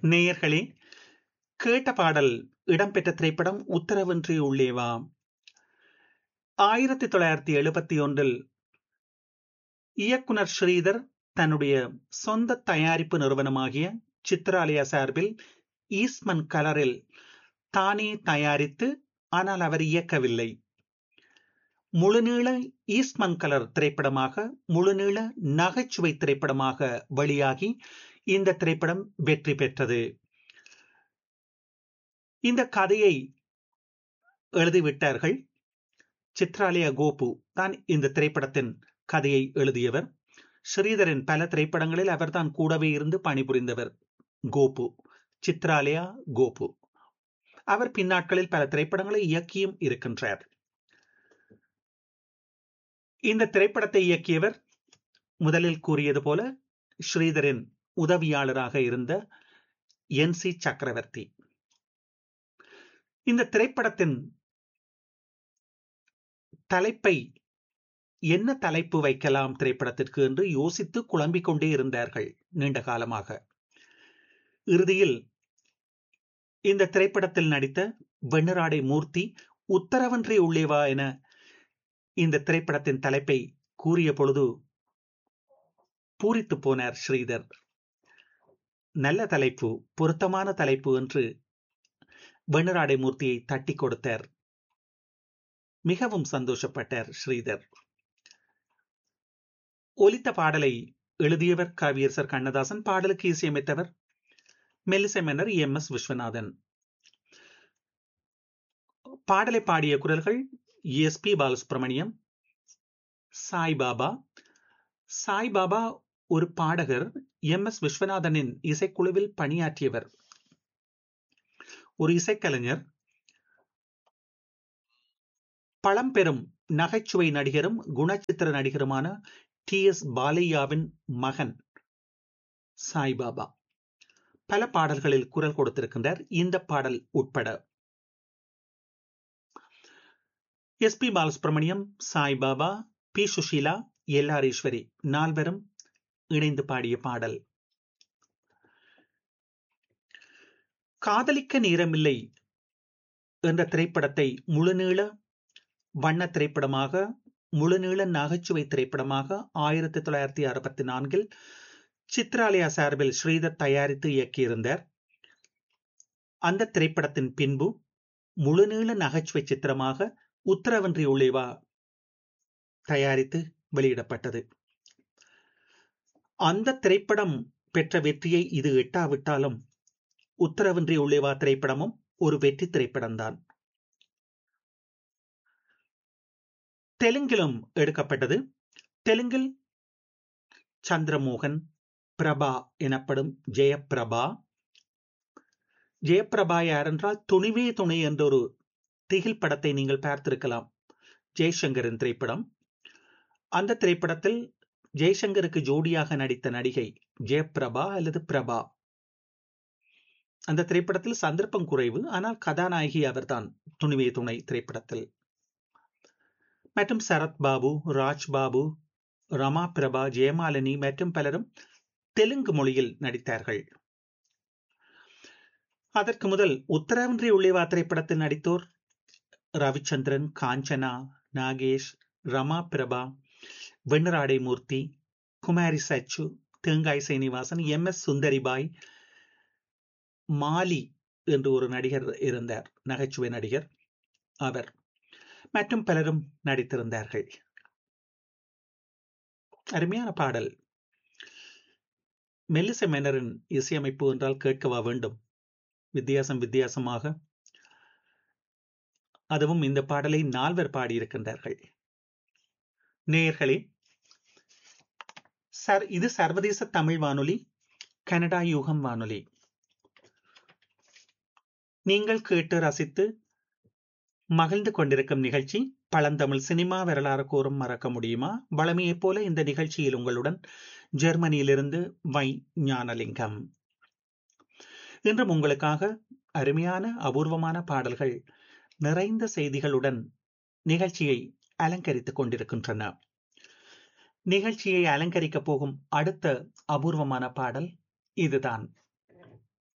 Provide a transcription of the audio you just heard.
நேயர்களே கேட்ட பாடல் இடம்பெற்ற திரைப்படம் உத்தரவின்றி உள்ளே வா ஆயிரத்தி தொள்ளாயிரத்தி எழுபத்தி ஒன்றில் இயக்குனர் ஸ்ரீதர் தன்னுடைய சொந்த தயாரிப்பு நிறுவனமாகிய சித்ராலயா சார்பில் ஈஸ்மன் கலரில் தானே தயாரித்து ஆனால் அவர் இயக்கவில்லை முழுநீள ஈஸ்மன் கலர் திரைப்படமாக முழுநீள நகைச்சுவை திரைப்படமாக வெளியாகி இந்த திரைப்படம் வெற்றி பெற்றது இந்த கதையை எழுதிவிட்டார்கள் சித்ராலயா கோபு தான் இந்த திரைப்படத்தின் கதையை எழுதியவர் ஸ்ரீதரின் பல திரைப்படங்களில் அவர்தான் கூடவே இருந்து பணிபுரிந்தவர் கோபு சித்ராலயா கோபு அவர் பின்னாட்களில் பல திரைப்படங்களை இயக்கியும் இருக்கின்றார் இந்த திரைப்படத்தை இயக்கியவர் முதலில் கூறியது போல ஸ்ரீதரின் உதவியாளராக இருந்த என் சி சக்கரவர்த்தி இந்த திரைப்படத்தின் தலைப்பை என்ன தலைப்பு வைக்கலாம் திரைப்படத்திற்கு என்று யோசித்து குழம்பிக் கொண்டே இருந்தார்கள் நீண்ட காலமாக இறுதியில் இந்த திரைப்படத்தில் நடித்த வெண்ணராடை மூர்த்தி உத்தரவன்றி உள்ளேவா என இந்த திரைப்படத்தின் தலைப்பை கூறிய பொழுது பூரித்து போனார் ஸ்ரீதர் நல்ல தலைப்பு பொருத்தமான தலைப்பு என்று வெண்ணராடை மூர்த்தியை தட்டி கொடுத்தார் மிகவும் சந்தோஷப்பட்டார் ஸ்ரீதர் ஒலித்த பாடலை எழுதியவர் கவியரசர் கண்ணதாசன் பாடலுக்கு இசையமைத்தவர் மெல்லிசை மன்னர் எம் எஸ் விஸ்வநாதன் பாடலை பாடிய குரல்கள் எஸ் பி பாலசுப்ரமணியம் சாய்பாபா சாய்பாபா ஒரு பாடகர் எம் எஸ் விஸ்வநாதனின் இசைக்குழுவில் பணியாற்றியவர் ஒரு இசைக்கலைஞர் பழம்பெரும் நகைச்சுவை நடிகரும் குணச்சித்திர நடிகருமான டி எஸ் பாலையாவின் மகன் சாய்பாபா பல பாடல்களில் குரல் கொடுத்திருக்கின்றார் இந்த பாடல் உட்பட S P Balasubrahmanyam Saibaba P Susheela எல்லாரீஸ்வரி நால்வரும் இணைந்து பாடிய பாடல் காதலிக்க நேரமில்லை என்ற திரைப்படத்தை முழுநீள வண்ண திரைப்படமாக முழுநீள நகைச்சுவை திரைப்படமாக ஆயிரத்தி தொள்ளாயிரத்தி அறுபத்தி நான்கில் சித்ராலயா சார்பில் ஸ்ரீதர் தயாரித்து இயக்கியிருந்தார் அந்த திரைப்படத்தின் பின்பு முழுநீள நகைச்சுவை சித்திரமாக உத்தரவன்றி உள்ளேவா தயாரித்து வெளியிடப்பட்டது அந்த திரைப்படம் பெற்ற வெற்றியை இது எட்டாவிட்டாலும் உத்தரவின்றி உள்ளேவா திரைப்படமும் ஒரு வெற்றி திரைப்படம்தான் தெலுங்கிலும் எடுக்கப்பட்டது தெலுங்கில் சந்திரமோகன் பிரபா எனப்படும் ஜெயப்பிரபா ஜெயப்பிரபா யார் என்றால் துணிவே துணை என்ற ஒரு திகில் படத்தை நீங்கள் பார்த்திருக்கலாம் ஜெய்சங்கரின் திரைப்படம் அந்த திரைப்படத்தில் ஜெய்சங்கருக்கு ஜோடியாக நடித்த நடிகை ஜெயப்பிரபா அல்லது பிரபா அந்த திரைப்படத்தில் சந்தர்ப்பம் குறைவு ஆனால் கதாநாயகி அவர்தான் துணிவே துணை திரைப்படத்தில் மற்றும் சரத் பாபு ராஜ் பாபு ரமா பிரபா ஜெயமாலினி மற்றும் பலரும் தெலுங்கு மொழியில் நடித்தார்கள் அதற்கு முதல் உத்தரவின்றி உள்ளேவா திரைப்படத்தில் நடித்தோர் ரவிச்சந்திரன் காஞ்சனா நாகேஷ் ரமா பிரபா வெண்ணராடை மூர்த்தி குமாரி சச்சு தேங்காய் சீனிவாசன் எம் எஸ் சுந்தரிபாய் மாலி என்று ஒரு நடிகர் இருந்தார் நகைச்சுவை நடிகர் அவர் மற்றும் பலரும் நடித்திருந்தார்கள் அருமையான பாடல் மெல்லிசை மேனரின் இசையமைப்பு என்றால் கேட்கவா வேண்டும் வித்தியாசம் வித்தியாசமாக அதுவும் இந்த பாடலை நால்வர் பாடியிருக்கின்றார்கள் நேயர்களே சார் இது சர்வதேச தமிழ் வானொலி கனடா யூகம் வானொலி நீங்கள் கேட்டு ரசித்து மகிழ்ந்து கொண்டிருக்கும் நிகழ்ச்சி பழந்தமிழ் சினிமா வரலாறு கூறும் மறக்க முடியுமா வளமையைப் போல இந்த நிகழ்ச்சியில் உங்களுடன் ஜெர்மனியிலிருந்து வை ஞானலிங்கம் இன்றும் உங்களுக்காக அருமையான அபூர்வமான பாடல்கள் நிறைந்த செய்திகளுடன் நிகழ்ச்சியை அலங்கரித்துக் கொண்டிருக்கின்றன நிகழ்ச்சியை அலங்கரிக்கப் போகும் அடுத்த அபூர்வமான பாடல் இதுதான்